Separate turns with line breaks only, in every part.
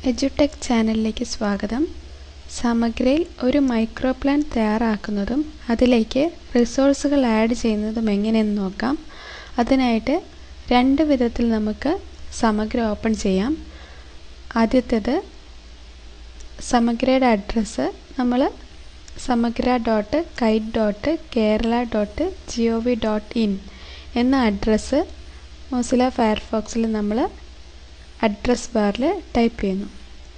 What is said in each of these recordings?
എജുടെക് ചാനലിലേക്ക് സ്വാഗതം സമഗ്രയിൽ ഒരു മൈക്രോ പ്ലാൻ തയ്യാറാക്കുന്നതും അതിലേക്ക് റിസോഴ്സുകൾ ആഡ് ചെയ്യുന്നതും എങ്ങനെയെന്ന് നോക്കാം അതിനായിട്ട് രണ്ട് വിധത്തിൽ നമുക്ക് സമഗ്ര ഓപ്പൺ ചെയ്യാം ആദ്യത്തേത് സമഗ്രയുടെ അഡ്രസ്സ് നമ്മൾ Samagra dot KITE dot Kerala dot G O V dot in എന്ന അഡ്രസ്സ് മോസില ഫയർഫോക്സിൽ നമ്മൾ അഡ്രസ് ബാറിൽ ടൈപ്പ് ചെയ്യുന്നു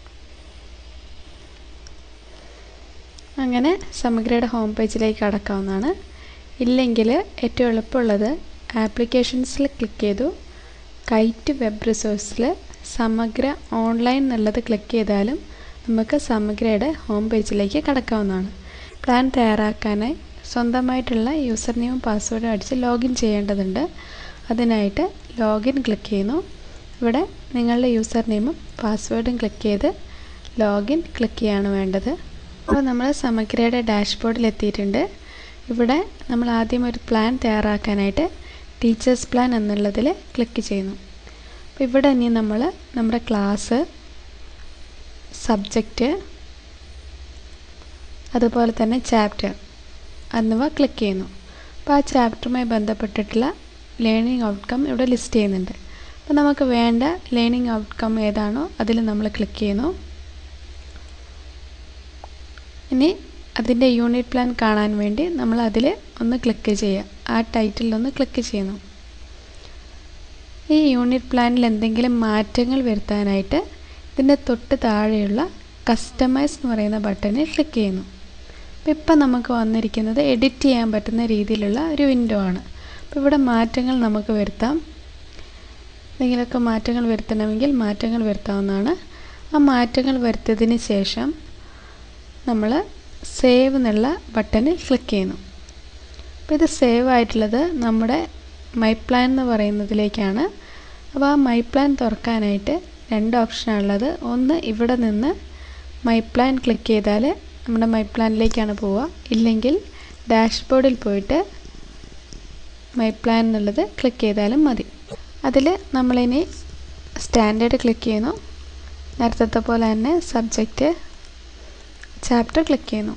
അങ്ങനെ സമഗ്രയുടെ ഹോം പേജിലേക്ക് കടക്കാവുന്നതാണ് ഇല്ലെങ്കിൽ ഏറ്റവും എളുപ്പമുള്ളത് ആപ്ലിക്കേഷൻസിൽ ക്ലിക്ക് ചെയ്തു കൈറ്റ് വെബ് റിസോഴ്സിൽ സമഗ്ര ഓൺലൈൻ എന്നുള്ളത് ക്ലിക്ക് ചെയ്താലും നമുക്ക് സമഗ്രയുടെ ഹോം പേജിലേക്ക് കടക്കാവുന്നതാണ് പ്ലാൻ തയ്യാറാക്കാനായി സ്വന്തമായിട്ടുള്ള യൂസർ നെയിമും പാസ്വേഡും അടിച്ച് ലോഗിൻ ചെയ്യേണ്ടതുണ്ട് അതിനായിട്ട് ലോഗിൻ ക്ലിക്ക് ചെയ്യുന്നു ഇവിടെ നിങ്ങളുടെ യൂസർ നെയിമും പാസ്വേഡും ക്ലിക്ക് ചെയ്ത് ലോഗിൻ ക്ലിക്ക് ചെയ്യാണ് വേണ്ടത് അപ്പോൾ നമ്മൾ സമഗ്രയുടെ ഡാഷ്ബോർഡിൽ എത്തിയിട്ടുണ്ട് ഇവിടെ നമ്മൾ ആദ്യം ഒരു പ്ലാൻ തയ്യാറാക്കാനായിട്ട് ടീച്ചേഴ്സ് പ്ലാൻ എന്നുള്ളതിൽ ക്ലിക്ക് ചെയ്യുന്നു അപ്പോൾ ഇവിടെ ഇനി നമ്മൾ നമ്മുടെ ക്ലാസ് സബ്ജക്റ്റ് അതുപോലെ തന്നെ ചാപ്റ്റർ എന്നിവ ക്ലിക്ക് ചെയ്യുന്നു അപ്പോൾ ആ ചാപ്റ്ററുമായി ബന്ധപ്പെട്ടിട്ടുള്ള ലേണിംഗ് ഔട്ട്കം ഇവിടെ ലിസ്റ്റ് ചെയ്യുന്നുണ്ട് അപ്പോൾ നമുക്ക് വേണ്ട ലേണിംഗ് ഔട്ട്കം ഏതാണോ അതിൽ നമ്മൾ ക്ലിക്ക് ചെയ്യുന്നു ഇനി അതിൻ്റെ യൂണിറ്റ് പ്ലാൻ കാണാൻ വേണ്ടി നമ്മൾ അതിൽ ഒന്ന് ക്ലിക്ക് ചെയ്യുക ആ ടൈറ്റിൽ ഒന്ന് ക്ലിക്ക് ചെയ്യുന്നു ഈ യൂണിറ്റ് പ്ലാനിൽ എന്തെങ്കിലും മാറ്റങ്ങൾ വരുത്താനായിട്ട് ഇതിൻ്റെ തൊട്ട് താഴെയുള്ള കസ്റ്റമൈസ് എന്ന് പറയുന്ന ബട്ടണിൽ ക്ലിക്ക് ചെയ്യുന്നു അപ്പോൾ ഇപ്പം നമുക്ക് വന്നിരിക്കുന്നത് എഡിറ്റ് ചെയ്യാൻ പറ്റുന്ന രീതിയിലുള്ള ഒരു വിൻഡോ ആണ് അപ്പോൾ ഇവിടെ മാറ്റങ്ങൾ നമുക്ക് വരുത്താം എന്തെങ്കിലുമൊക്കെ മാറ്റങ്ങൾ വരുത്തണമെങ്കിൽ മാറ്റങ്ങൾ വരുത്താവുന്നതാണ് ആ മാറ്റങ്ങൾ വരുത്തിയതിന് ശേഷം നമ്മൾ സേവ് എന്നുള്ള ബട്ടണിൽ ക്ലിക്ക് ചെയ്യുന്നു അപ്പോൾ ഇത് സേവ് ആയിട്ടുള്ളത് നമ്മുടെ മൈ പ്ലാൻ എന്ന് പറയുന്നതിലേക്കാണ് അപ്പോൾ ആ മൈ പ്ലാൻ തുറക്കാനായിട്ട് രണ്ട് ഓപ്ഷനാണുള്ളത് ഒന്ന് ഇവിടെ നിന്ന് മൈ പ്ലാൻ ക്ലിക്ക് ചെയ്താൽ നമ്മുടെ മൈ പ്ലാനിലേക്കാണ് പോവുക ഇല്ലെങ്കിൽ ഡാഷ്ബോർഡിൽ പോയിട്ട് മൈ പ്ലാൻ എന്നുള്ളത് ക്ലിക്ക് ചെയ്താലും മതി അതിൽ നമ്മളിനി സ്റ്റാൻഡേർഡ് ക്ലിക്ക് ചെയ്യുന്നു നേരത്തെ പോലെ തന്നെ സബ്ജക്റ്റ് ചാപ്റ്റർ ക്ലിക്ക് ചെയ്യുന്നു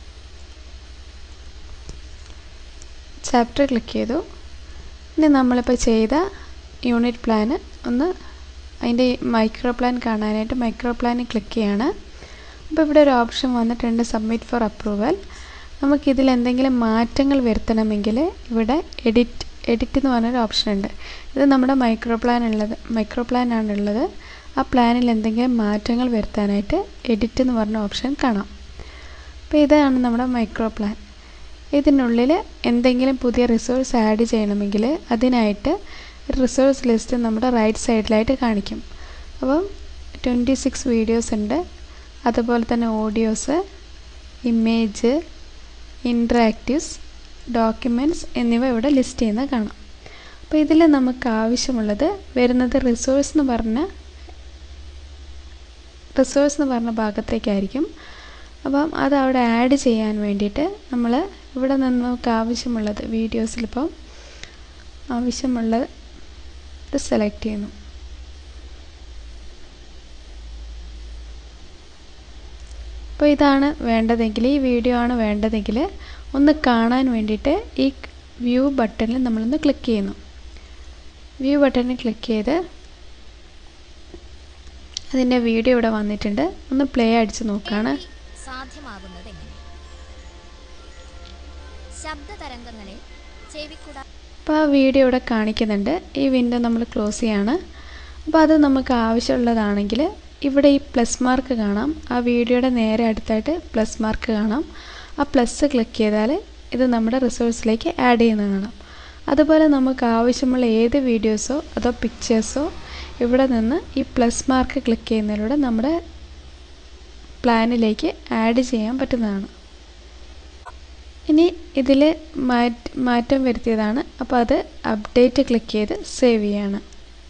ചാപ്റ്റർ ക്ലിക്ക് ചെയ്തു ഇനി നമ്മളിപ്പോൾ ചെയ്ത യൂണിറ്റ് പ്ലാന് ഒന്ന് അതിൻ്റെ മൈക്രോ പ്ലാൻ കാണാനായിട്ട് മൈക്രോ പ്ലാനിൽ ക്ലിക്ക് ചെയ്യാണ് അപ്പോൾ ഇവിടെ ഒരു ഓപ്ഷൻ വന്നിട്ടുണ്ട് സബ്മിറ്റ് ഫോർ അപ്രൂവൽ നമുക്കിതിൽ എന്തെങ്കിലും മാറ്റങ്ങൾ വരുത്തണമെങ്കിൽ ഇവിടെ എഡിറ്റ് എഡിറ്റ് എന്ന് പറഞ്ഞൊരു ഓപ്ഷൻ ഉണ്ട് ഇത് നമ്മുടെ മൈക്രോ പ്ലാൻ ഉള്ളത് മൈക്രോ പ്ലാൻ ആണുള്ളത് ആ പ്ലാനിൽ എന്തെങ്കിലും മാറ്റങ്ങൾ വരുത്താനായിട്ട് എഡിറ്റ് എന്ന് പറഞ്ഞ ഓപ്ഷൻ കാണാം അപ്പോൾ ഇതാണ് നമ്മുടെ മൈക്രോ പ്ലാൻ ഇതിനുള്ളിൽ എന്തെങ്കിലും പുതിയ റിസോഴ്സ് ആഡ് ചെയ്യണമെങ്കിൽ അതിനായിട്ട് റിസോഴ്സ് ലിസ്റ്റ് നമ്മുടെ റൈറ്റ് സൈഡിലായിട്ട് കാണിക്കും അപ്പം ട്വൻറ്റി സിക്സ് വീഡിയോസ് ഉണ്ട് അതുപോലെ തന്നെ ഓഡിയോസ് ഇമേജ് ഇൻട്രാക്റ്റീവ്സ് ഡോക്യുമെൻറ്റ്സ് എന്നിവ ഇവിടെ ലിസ്റ്റ് ചെയ്യുന്നത് കാണാം അപ്പോൾ ഇതിൽ നമുക്ക് ആവശ്യമുള്ളത് വരുന്നത് റിസോഴ്സ് എന്ന് പറഞ്ഞ റിസോഴ്സ് എന്ന് പറഞ്ഞ ഭാഗത്തേക്കായിരിക്കും അപ്പം അത് അവിടെ ആഡ് ചെയ്യാൻ വേണ്ടിയിട്ട് നമ്മൾ ഇവിടെ നിന്ന് നമുക്ക് ആവശ്യമുള്ളത് വീഡിയോസിലിപ്പം ആവശ്യമുള്ളത് ഇത് സെലക്ട് ചെയ്യുന്നു അപ്പോൾ ഇതാണ് വേണ്ടതെങ്കിൽ ഈ വീഡിയോ ആണ് വേണ്ടതെങ്കിൽ ഒന്ന് കാണാൻ വേണ്ടിയിട്ട് ഈ വ്യൂ ബട്ടണിൽ നമ്മളൊന്ന് ക്ലിക്ക് ചെയ്യുന്നു വ്യൂ ബട്ടണിൽ ക്ലിക്ക് ചെയ്ത് അതിൻ്റെ വീഡിയോ ഇവിടെ വന്നിട്ടുണ്ട് ഒന്ന് പ്ലേ അടിച്ച് നോക്കുകയാണ്
സാധ്യമാകുന്നത് എങ്ങനെ ശബ്ദ തരംഗങ്ങളെ ചെവിക്കുട
അപ്പോൾ ആ വീഡിയോ ഇവിടെ കാണിക്കുന്നുണ്ട് ഈ വിൻഡോ നമ്മൾ ക്ലോസ് ചെയ്യാണ് അപ്പോൾ അത് നമുക്ക് ആവശ്യമുള്ളതാണെങ്കിൽ ഇവിടെ ഈ പ്ലസ് മാർക്ക് കാണാം ആ വീഡിയോയുടെ നേരെ അടുത്തായിട്ട് പ്ലസ് മാർക്ക് കാണാം ആ പ്ലസ് ക്ലിക്ക് ചെയ്താൽ ഇത് നമ്മുടെ റിസോഴ്സിലേക്ക് ആഡ് ചെയ്യുന്നത് കാണാം അതുപോലെ നമുക്ക് ആവശ്യമുള്ള ഏത് വീഡിയോസോ അതോ പിക്ചേഴ്സോ ഇവിടെ നിന്ന് ഈ പ്ലസ് മാർക്ക് ക്ലിക്ക് ചെയ്യുന്നതിലൂടെ നമ്മുടെ പ്ലാനിലേക്ക് ആഡ് ചെയ്യാൻ പറ്റുന്നതാണ് ഇനി ഇതിൽ മാറ്റം വരുത്തിയതാണ് അപ്പോൾ അത് അപ്ഡേറ്റ് ക്ലിക്ക് ചെയ്ത് സേവ് ചെയ്യാണ്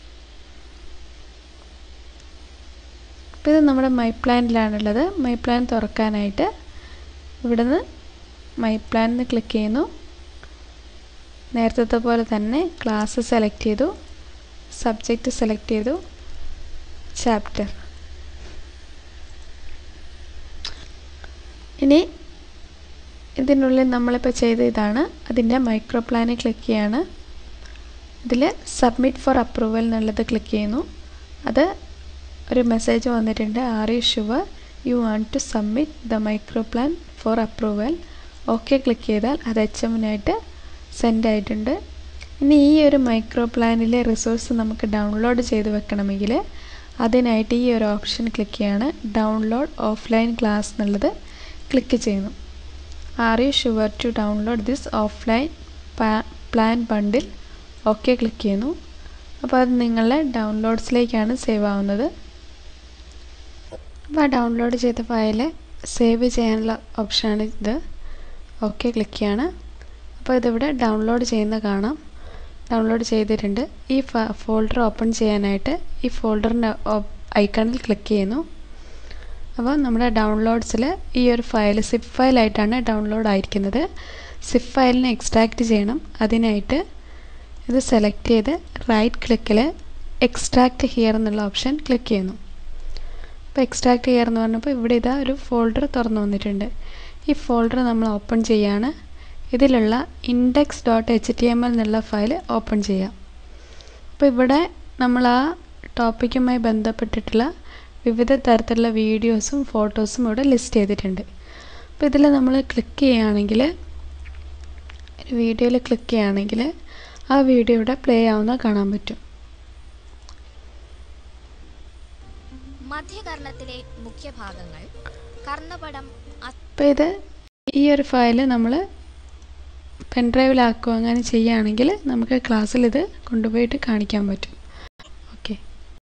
അപ്പോൾ ഇത് നമ്മുടെ മൈ പ്ലാനിലാണുള്ളത് മൈ പ്ലാൻ തുറക്കാനായിട്ട് ഇവിടുന്ന് മൈ പ്ലാൻ എന്ന് ക്ലിക്ക് ചെയ്യുന്നു നേരത്തെ പോലെ തന്നെ ക്ലാസ് സെലക്ട് ചെയ്തു സബ്ജക്റ്റ് സെലക്ട് ചെയ്തു ചാപ്റ്റർ ഇനി ഇതിനുള്ളിൽ നമ്മളിപ്പോൾ ചെയ്ത ഇതാണ് അതിൻ്റെ മൈക്രോ പ്ലാനിൽ ക്ലിക്ക് ചെയ്യാണ് ഇതിൽ സബ്മിറ്റ് ഫോർ അപ്രൂവൽ എന്നുള്ളത് ക്ലിക്ക് ചെയ്യുന്നു അത് ഒരു മെസ്സേജ് വന്നിട്ടുണ്ട് are you sure you want to submit the micro plan for approval okay click ചെയ്താൽ അത് എച്ച് എമ്മിനായിട്ട് സെൻഡ് ആയിട്ടുണ്ട് ഇനി ഈ ഒരു മൈക്രോ പ്ലാനിലെ റിസോഴ്സ് നമുക്ക് ഡൗൺലോഡ് ചെയ്ത് വെക്കണമെങ്കിൽ അതിനായിട്ട് ഈ ഒരു ഓപ്ഷൻ ക്ലിക്ക് ചെയ്യാണ് ഡൗൺലോഡ് ഓഫ്ലൈൻ ക്ലാസ് എന്നുള്ളത് ക്ലിക്ക് ചെയ്യുന്നു are you sure to download this offline plan bundle okay click ചെയ്യുന്നു അപ്പോൾ അത് നിങ്ങളുടെ ഡൗൺലോഡ്സിലേക്കാണ് സേവ് ആവുന്നത് അപ്പോൾ ആ ഡൗൺലോഡ് ചെയ്ത ഫയൽ സേവ് ചെയ്യാനുള്ള ഓപ്ഷനാണ് ഇത് ഓക്കെ ക്ലിക്ക് ചെയ്യാണ് അപ്പോൾ ഇതിവിടെ ഡൗൺലോഡ് ചെയ്യുന്ന കാണാം ഡൗൺലോഡ് ചെയ്തിട്ടുണ്ട് ഈ ഫോൾഡർ ഓപ്പൺ ചെയ്യാനായിട്ട് ഈ ഫോൾഡറിൻ്റെ ഐക്കണിൽ ക്ലിക്ക് ചെയ്യുന്നു അപ്പോൾ നമ്മുടെ ഡൗൺലോഡ്സിൽ ഈ ഒരു ഫയൽ സിപ്പ് ഫയലായിട്ടാണ് ഡൗൺലോഡ് ആയിരിക്കുന്നത് സിപ്പ് ഫയലിനെ എക്സ്ട്രാക്റ്റ് ചെയ്യണം അതിനായിട്ട് ഇത് സെലക്ട് ചെയ്ത് റൈറ്റ് ക്ലിക്കിൽ എക്സ്ട്രാക്റ്റ് ഹിയർ എന്നുള്ള ഓപ്ഷൻ ക്ലിക്ക് ചെയ്യുന്നു അപ്പോൾ എക്സ്ട്രാക്റ്റ് ഹിയർ എന്ന് പറഞ്ഞപ്പോൾ ഇവിടെ ഇതാ ഒരു ഫോൾഡർ തുറന്നു വന്നിട്ടുണ്ട് ഈ ഫോൾഡർ നമ്മൾ ഓപ്പൺ ചെയ്യാണ് ഇതിലുള്ള index dot H T M L എന്നുള്ള ഫയൽ ഓപ്പൺ ചെയ്യാം അപ്പോൾ ഇവിടെ നമ്മൾ ആ ടോപ്പിക്കുമായി ബന്ധപ്പെട്ടിട്ടുള്ള വിവിധ തരത്തിലുള്ള വീഡിയോസും ഫോട്ടോസും ഇവിടെ ലിസ്റ്റ് ചെയ്തിട്ടുണ്ട് അപ്പോൾ ഇതിൽ നമ്മൾ ക്ലിക്ക് ചെയ്യുകയാണെങ്കിൽ ഒരു വീഡിയോയിൽ ക്ലിക്ക് ചെയ്യുകയാണെങ്കിൽ ആ വീഡിയോ ഇവിടെ പ്ലേ ആവുന്ന കാണാൻ പറ്റും
മധ്യകർണത്തിലെ മുഖ്യഭാഗങ്ങൾ കർണപടം
അപ്പോൾ ഇത് ഈ ഒരു ഫയൽ നമ്മൾ പെൻഡ്രൈവിലാക്കുക അങ്ങനെ ചെയ്യുകയാണെങ്കിൽ നമുക്ക് ക്ലാസ്സിൽ ഇത് കൊണ്ടുപോയിട്ട് കാണിക്കാൻ പറ്റും